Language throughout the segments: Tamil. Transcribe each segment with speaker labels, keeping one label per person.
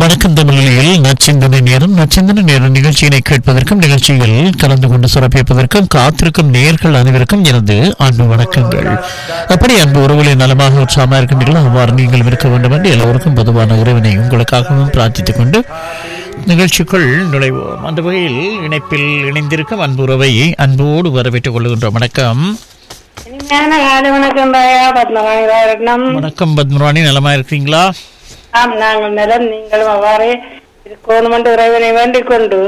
Speaker 1: வணக்கம் தமிழில் நச்சிந்தனை நேரம் நச்சிந்தனை நேரம் நிகழ்ச்சியினை கேட்பதற்கும் நிகழ்ச்சியில் கலந்து கொண்டு சிறப்பிப்பதற்கும் காத்திருக்கும் நேர்கள் அனைவருக்கும் எனது அன்பு வணக்கங்கள் அப்படி அன்பு உறவுகளை நலமாக உற்சாகமாக இருக்கின்றீர்களோ அவ்வாறு நீங்கள் இருக்க வேண்டும் என்று எல்லோருக்கும் பொதுவான உறவினை உங்களுக்காகவும் பிரார்த்தித்துக் கொண்டு நிகழ்ச்சிக்குள் நுழைவோம் அந்த வகையில் இணைப்பில் இணைந்திருக்கும் அன்பு உறவை அன்போடு வரவேற்றுக் கொள்கின்றோம் வணக்கம்
Speaker 2: இனிமையான காலை வணக்கம் ராயா பத்மராணி ராயரட்னம்
Speaker 1: வணக்கம் பத்மராணி நலமா இருக்கிறீங்களா
Speaker 2: ஆம் நாங்கள் நிலம் நீங்களும் அவ்வாறே இருக்கணும் என்று இறைவனை வேண்டிக் கொண்டு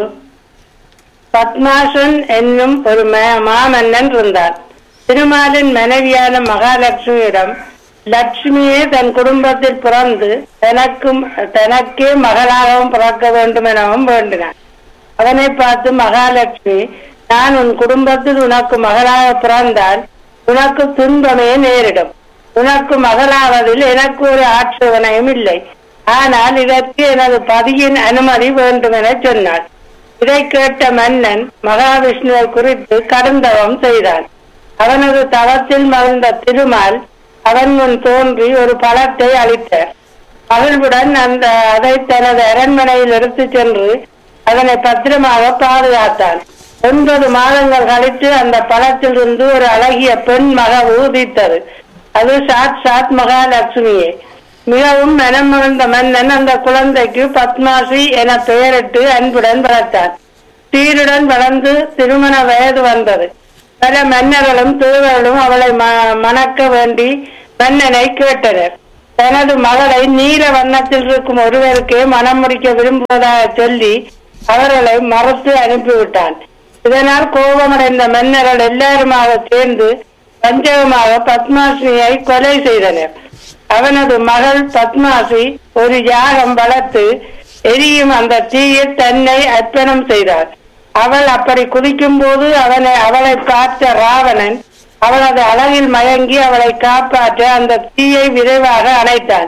Speaker 2: பத்மாசன் என்னும் ஒரு ம- மாமன்னன் இருந்தார் திருமாலின் மனைவியான மகாலட்சுமியிடம் லட்சுமியே தன் குடும்பத்தில் பிறந்து தனக்கும் தனக்கே மகளாகவும் பிறக்க வேண்டும் எனவும் வேண்டினார் அவனை பார்த்து மகாலட்சுமி நான் உன் குடும்பத்தில் உனக்கு மகளாக பிறந்தால் உனக்கு துன்பமே நேரிடும் உனக்கு மகளாவதில் எனக்கு ஒரு ஆட்சேபனையும் இல்லை ஆனால் இதற்கு எனது பதியின் அனுமதி வேண்டும் என சொன்னாள் இதை கேட்ட மன்னன் மகாவிஷ்ணுவை குறித்து கடுந்தவம் செய்தான் அவனது தவத்தில் மகிழ்ந்த திருமால் அவன் முன் தோன்றி ஒரு பழத்தை அளித்தார் மகிழ்வுடன் அந்த அதை தனது அரண்மனையில் எடுத்துச் சென்று அதனை பத்திரமாக பாதுகாத்தான் ஒன்பது மாதங்கள் கழித்து அந்த பழத்திலிருந்து ஒரு அழகிய பெண் மக ஊதித்தது அது சாத் சாத் மகாலட்சுமியே மிகவும் மனம் மகிழ்ந்த மன்னன் அந்த குழந்தைக்கு பத்மாசி என பெயரிட்டு அன்புடன் வளர்த்தான் சீருடன் வளர்ந்து திருமண வயது வந்தது பல மன்னர்களும் தூதர்களும் அவளை ம- மணக்க வேண்டி மன்னனை கேட்டனர் தனது மகளை நீல வண்ணத்தில் இருக்கும் ஒருவருக்கே மனம் முடிக்க விரும்புவதாக சொல்லி அவர்களை மறுத்து அனுப்பிவிட்டான் இதனால் கோபமடைந்த மன்னர்கள் எல்லாருமாக சேர்ந்து பஞ்சகமாக பத்மாசினியை கொலை செய்தனர் அவனது மகள் பத்மாசி ஒரு யாகம் வளர்த்து எரியும் அந்த தீயில் தன்னை அர்ப்பணம் செய்தார் அவள் அப்படி குதிக்கும் போது அவனை அவளை பார்த்த ராவணன் அவளது அழகில் மயங்கி அவளை காப்பாற்ற அந்த தீயை விரைவாக அணைத்தான்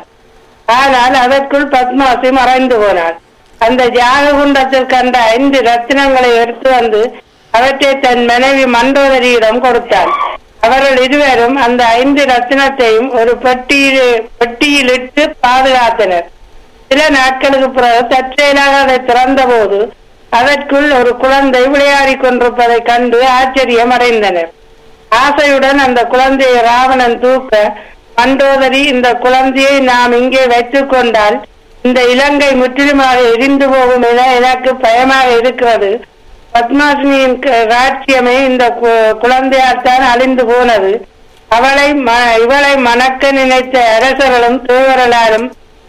Speaker 2: ஆனால் அதற்குள் பத்மாசி மறைந்து போனாள் அந்த யாக குண்டத்தில் கண்ட ஐந்து ரத்தினங்களை எடுத்து வந்து அவற்றை தன் மனைவி மண்டோதரியிடம் கொடுத்தான் அவர்கள் இருவரும் அந்த ஐந்து ரத்தினத்தையும் ஒரு பெட்டியில் பெட்டியிலிட்டு பாதுகாத்தனர் சில நாட்களுக்கு பிறகு தற்செயலாக அதை திறந்தபோது அதற்குள் ஒரு குழந்தை விளையாடிக் கொண்டிருப்பதை கண்டு ஆச்சரியம் அடைந்தனர் ஆசையுடன் அந்த குழந்தையை ராவணன் தூக்க மண்டோதரி இந்த குழந்தையை நாம் இங்கே வைத்துக் கொண்டால் இந்த இலங்கை முற்றிலுமாக எரிந்து போகும் என எனக்கு பயமாக இருக்கிறது பத்மாசினியின் க- ராஜ்யமே இந்த கு- குழந்தையால் தான் அழிந்து போனது அவளை ம- இவளை மணக்க நினைத்த அரசர்களும் தூவரலாரும்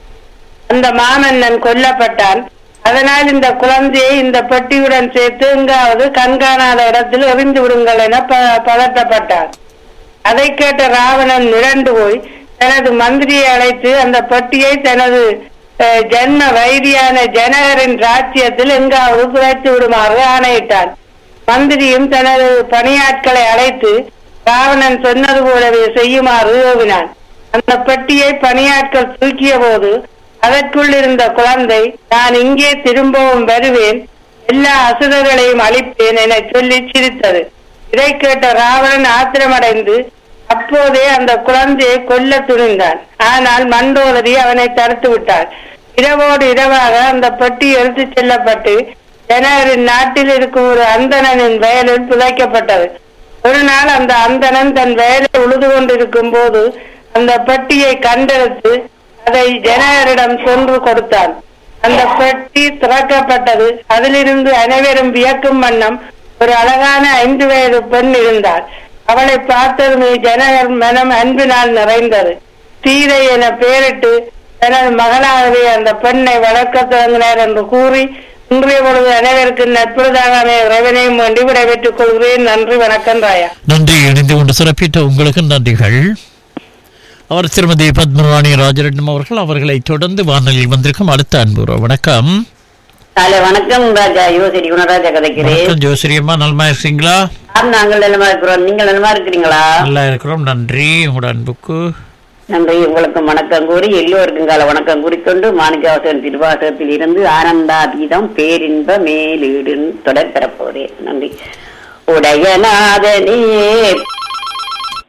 Speaker 2: அந்த மாமன்னன் கொல்லப்பட்டான் அதனால் இந்த குழந்தையை இந்த பெட்டியுடன் சேர்த்து எங்காவது கண்காணாத இடத்தில் எறிந்து விடுங்கள் என ப- பதட்டப்பட்டார் அதை கேட்ட ராவணன் மிரண்டு போய் தனது மந்திரியை அழைத்து அந்த பெட்டியை தனது அஹ், ஜன்ம வைரியான ஜனகரின் ராஜ்யத்தில் எங்காவது புதைத்து விடுமாறு ஆணையிட்டான் மந்திரியும் தனது பணியாட்களை அழைத்து ராவணன் சொன்னது போலவே செய்யுமாறு ஏவினான் அந்த பெட்டியை பணியாட்கள் தூக்கிய போது அதற்குள் இருந்த குழந்தை நான் இங்கே திரும்பவும் வருவேன் எல்லா அசுரர்களையும் அழிப்பேன் என சொல்லி சிரித்தது இதை கேட்ட ராவணன் ஆத்திரமடைந்து அப்போதே அந்த குழந்தையை கொல்ல துணிந்தான் ஆனால் மண்டோதரி அவனை தடுத்து விட்டாள் இரவோடு இரவாக அந்த பெட்டி எடுத்துச் செல்லப்பட்டு ஜனகரின் நாட்டில் இருக்கும் ஒரு அந்தணனின் வயலில் புதைக்கப்பட்டது ஒரு நாள் அந்த அந்தணன் தன் வயலை உழுது கொண்டிருக்கும் போது அந்த பெட்டியை கண்டெடுத்து அதை ஜனகரிடம் கொன்று கொடுத்தான் அந்த பெட்டி திறக்கப்பட்டது அதிலிருந்து அனைவரும் வியக்கும் வண்ணம் ஒரு அழகான ஐந்து வயது பெண் இருந்தாள் அவளை பார்த்ததுமே ஜனகர் மனம் அன்பினால் நிறைந்தது சீதை என பெயரிட்டு தனது மகளாகவே அந்த பெண்ணை வளர்க்க தொடங்கினார் என்று கூறி இன்றைய பொழுது அனைவருக்கும் நட்புறதாக இறைவனையும் வேண்டி விடைபெற்றுக் கொள்கிறேன் நன்றி வணக்கம் ராயா
Speaker 1: நன்றி இணைந்து கொண்டு சிறப்பித்த உங்களுக்கு நன்றிகள் அவர் திருமதி பத்மராணி ராஜரட்னம் அவர்கள் அவர்களை தொடர்ந்து வானொலியில் வந்திருக்கும் அடுத்த அன்பு உறவு. வணக்கம்
Speaker 3: காலை வணக்கம் ராஜா யுவசரி குணராஜா கதைக்கிறேன்
Speaker 1: வணக்கம் ஜோசிரியம்மா நலமா இருக்கீங்களா
Speaker 3: ஆம் நாங்கள் நலமா இருக்கிறோம் நீங்கள் நலமா இருக்கிறீங்களா
Speaker 1: நல்லா இருக்கிறோம் நன்றி உங்களோட அன்புக்கு
Speaker 3: நன்றி உங்களுக்கு வணக்கம் கூறி எல்லோருக்கும் கால வணக்கம் கூறிக்கொண்டு மாணிக்கவாசகன் திருவாசகத்தில் இருந்து ஆனந்தாதீதம் பேரின்ப மேலீடு தொடர் பெறப்போறேன் நன்றி உடையநாதனே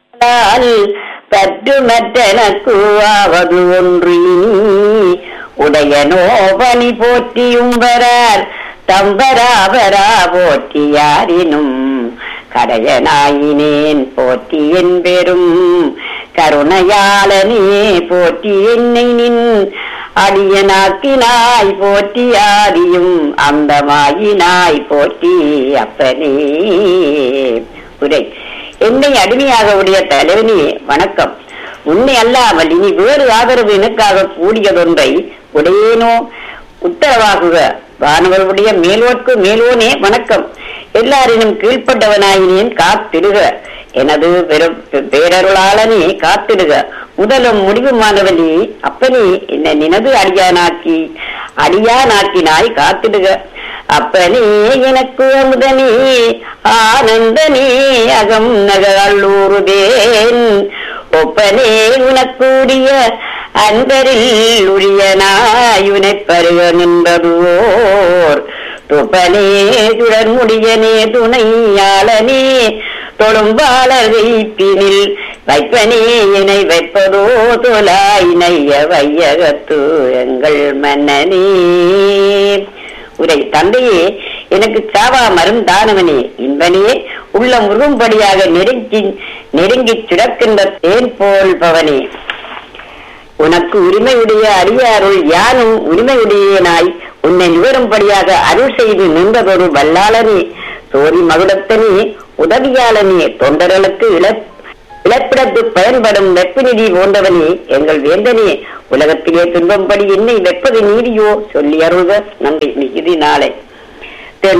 Speaker 3: பற்றுமற்றனக்குவாவது ஒன்று இனி இடையனோ பணி போற்றியும் வரார் தம்பராபரா போற்றியாரினும் கடையனாயினேன் போற்றி என் பெரும் கருணையாளனே போற்றி என்னை நின் அடியனாக்கினாய் போற்றி ஆதியும் அந்தமாயினாய் போற்றி அப்பனே உரை என்னை அடிமையாக உடைய தலைவனே வணக்கம் உன்னை அல்லாமல் இனி வேறு ஆதரவு எனக்காக கூடியதொன்றை உடையேனோ உத்தரவாகுக வானவர்களுடைய மேலோர்க்கு மேலோனே வணக்கம் எல்லாரினும் கீழ்ப்பட்டவனாயினேன் காத்திடுக எனது பெரும் பேரருளாளனே காத்திடுக முதலும் முடிவுமானவனே அப்பனே என்னை நினது அடியானாக்கி அடியானாக்கினாய் காத்திடுக அப்பனே எனக்கு அமுதனே ஆனந்தனே அகம் நகல்லூருதேன் ஒப்பனே உனக்கூடிய அன்பரில் உரியனாயுனை பருக நின்றதுவோர் துப்பனே சுடர்முடியனே துணையாளனே தொழும்பாளர் வைப்பினில் வைப்பனே இணை வைப்பதோ தொலாய் நைய வையகத்து எங்கள் மன்னனே உரை தந்தையே எனக்கு சாவா மருந்தானவனே இன்பனே உள்ள முருகும்படியாக நெருங்கி நெருங்கிச் சுடக்கின்ற தேன் போல் பவனே உனக்கு உரிமையுடைய அடியாருள் யானும் உரிமையுடையனாய் உன்னை நிவரும்படியாக அருள் செய்து நின்றதொரு வல்லாளனே சோதி மகுடத்தனே உதவியாளனே தொண்டர்களுக்கு இழ இழப்பிடத்து பயன்படும் வெப்பநிதி போன்றவனே எங்கள் வேந்தனே உலகத்திலே துன்பம்படி என்னை வெப்பது நீதியோ சொல்லி அருள்க நன்றி மிகுதி நாளை